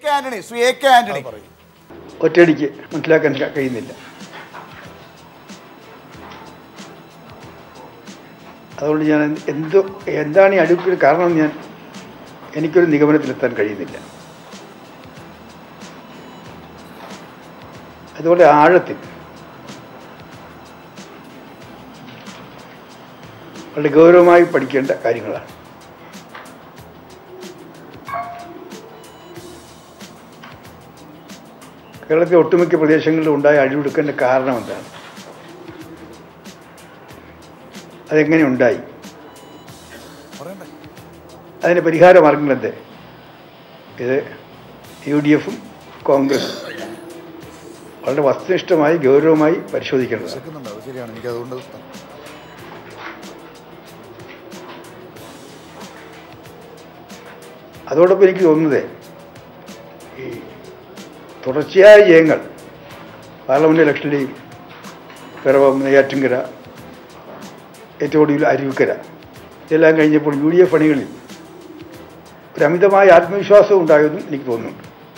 K Antony Shri A K Antony ഒറ്റയടിക്ക് മനസ്സിലാക്കാൻ ക- കഴിയുന്നില്ല അതുകൊണ്ട് ഞാൻ എന്തോ എന്താണ് ഈ അടുപ്പിൽ കാരണം ഞാൻ എനിക്കൊരു നിഗമനത്തിലെത്താൻ കഴിയുന്നില്ല അതുപോലെ ആഴത്തിൽ വളരെ ഗൗരവമായി പഠിക്കേണ്ട കാര്യങ്ങളാണ് കേരളത്തിലെ ഒട്ടുമിക്ക പ്രദേശങ്ങളിലും ഉണ്ടായ അഴിവെടുക്കേണ്ട കാരണം എന്താണ് അതെങ്ങനെ ഉണ്ടായി പറയണ്ടേ അതിന് പരിഹാര മാർഗങ്ങൾ എന്ത് ഇത് യു ഡി എഫും കോൺഗ്രസും വളരെ വസ്തുനിഷ്ഠമായി ഗൗരവമായി പരിശോധിക്കേണ്ടതാണ് വിശക്കുന്നുണ്ട് അത് ശരിയാണ് എനിക്ക് അതുകൊണ്ട് അതോടൊപ്പം എനിക്ക് തോന്നുന്നത് ഈ തുടർച്ചയായ ജയങ്ങൾ പാർലമെൻറ്റ് ഇലക്ഷനിലെയും പിറവം നെയ്യാറ്റിൻകര ഏറ്റവും ഒടുവിൽ അരുവിക്കര ഇതെല്ലാം കഴിഞ്ഞപ്പോൾ യു ഡി എഫ് അണികളിൽ ഒരു അമിതമായ ആത്മവിശ്വാസം ഉണ്ടായെന്നും എനിക്ക് തോന്നുന്നുണ്ട്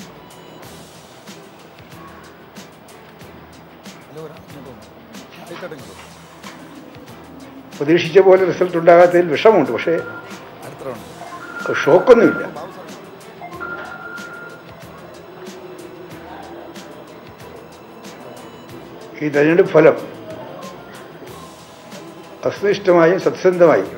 ഹലോ വരാം ഇങ്ങോട്ട് വന്നോ. ആയിക്കോട്ടെ, ഇങ്ങോട്ട് വന്നോ. പ്രതീക്ഷിച്ച പോലെ റിസൾട്ട് ഉണ്ടാകാത്തതിൽ വിഷമമുണ്ട് പക്ഷേ അടുത്ത റൗണ്ട് അത് ഷോക്കൊന്നുമില്ല ബാബു സാർ ഈ തെരഞ്ഞെടുപ്പ് ഫലം വസ്തുനിഷ്ഠമായും സത്യസന്ധമായും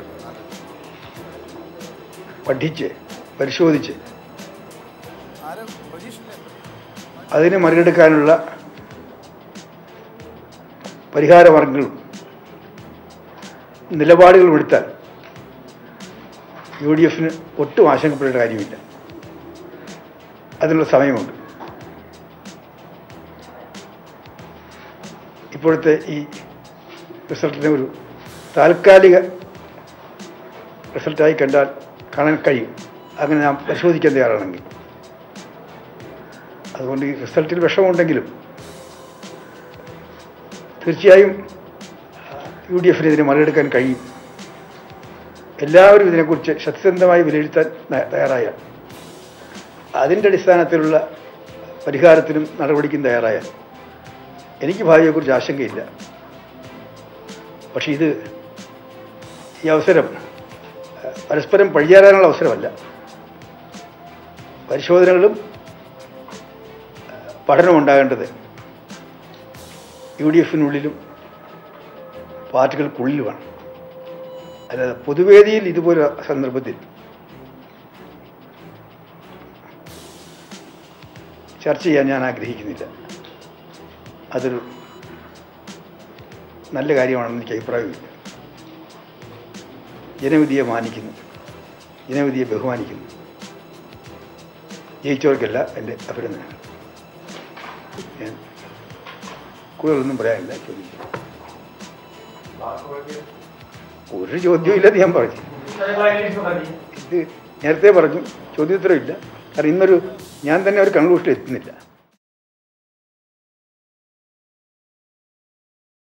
പഠിച്ച് പരിശോധിച്ച് ആരും പ്രതീക്ഷിച്ചില്ല അതിനെ മറികടക്കാനുള്ള പരിഹാര മാർഗങ്ങളും നിലപാടുകളും എടുത്താൽ യു ഡി എഫിന് ഒട്ടും ആശങ്കപ്പെടേണ്ട കാര്യമില്ല അതിനുള്ള സമയമുണ്ട് ഇപ്പോഴത്തെ ഈ റിസൾട്ടിനെ ഒരു താൽക്കാലിക റിസൾട്ടായി കണ്ടാൽ കാണാൻ കഴിയും അങ്ങനെ നാം പരിശോധിക്കാൻ തയ്യാറാണെങ്കിൽ അതുകൊണ്ട് ഈ റിസൾട്ടിൽ വിഷമമുണ്ടെങ്കിലും തീർച്ചയായും യു ഡി എഫിന് ഇതിനെ മറികടക്കാൻ കഴിയും എല്ലാവരും ഇതിനെക്കുറിച്ച് സത്യസന്ധമായി വിലയിരുത്താൻ ന- തയ്യാറായാൽ അതിൻ്റെ അടിസ്ഥാനത്തിലുള്ള പരിഹാരത്തിനും നടപടിക്കും തയ്യാറായാൽ എനിക്ക് ഭാവിയെക്കുറിച്ച് ആശങ്കയില്ല പക്ഷേ ഇത് ഈ അവസരം അഹ്, പരസ്പരം പഴിചാരാനുള്ള അവസരമല്ല പരിശോധനകളും പഠനം ഉണ്ടാകേണ്ടത് യു ഡി എഫിനുള്ളിലും പാർട്ടികൾക്കുള്ളിലുമാണ് അല്ലാതെ പൊതുവേദിയിൽ ഇതുപോലെ സന്ദർഭത്തിൽ ചർച്ച ചെയ്യാൻ ഞാൻ ആഗ്രഹിക്കുന്നില്ല അതൊരു നല്ല കാര്യമാണെന്ന് എനിക്ക് അഭിപ്രായമില്ല ജനവിധിയെ മാനിക്കുന്നു ജനവിധിയെ ബഹുമാനിക്കുന്നു ജയിച്ചവർക്കല്ല എൻ്റെ അഭിനന്ദനങ്ങൾ ഞാൻ കൂടുതലൊന്നും പറയാനില്ല ചോദിച്ചു ഒരു ചോദ്യമില്ലെന്ന് ഞാൻ പറഞ്ഞു ഇത് നേരത്തെ പറഞ്ഞു ചോദ്യോത്തരമില്ല കാരണം ഇന്നൊരു ഞാൻ തന്നെ ഒരു കൺക്ലൂഷനിൽ എത്തുന്നില്ല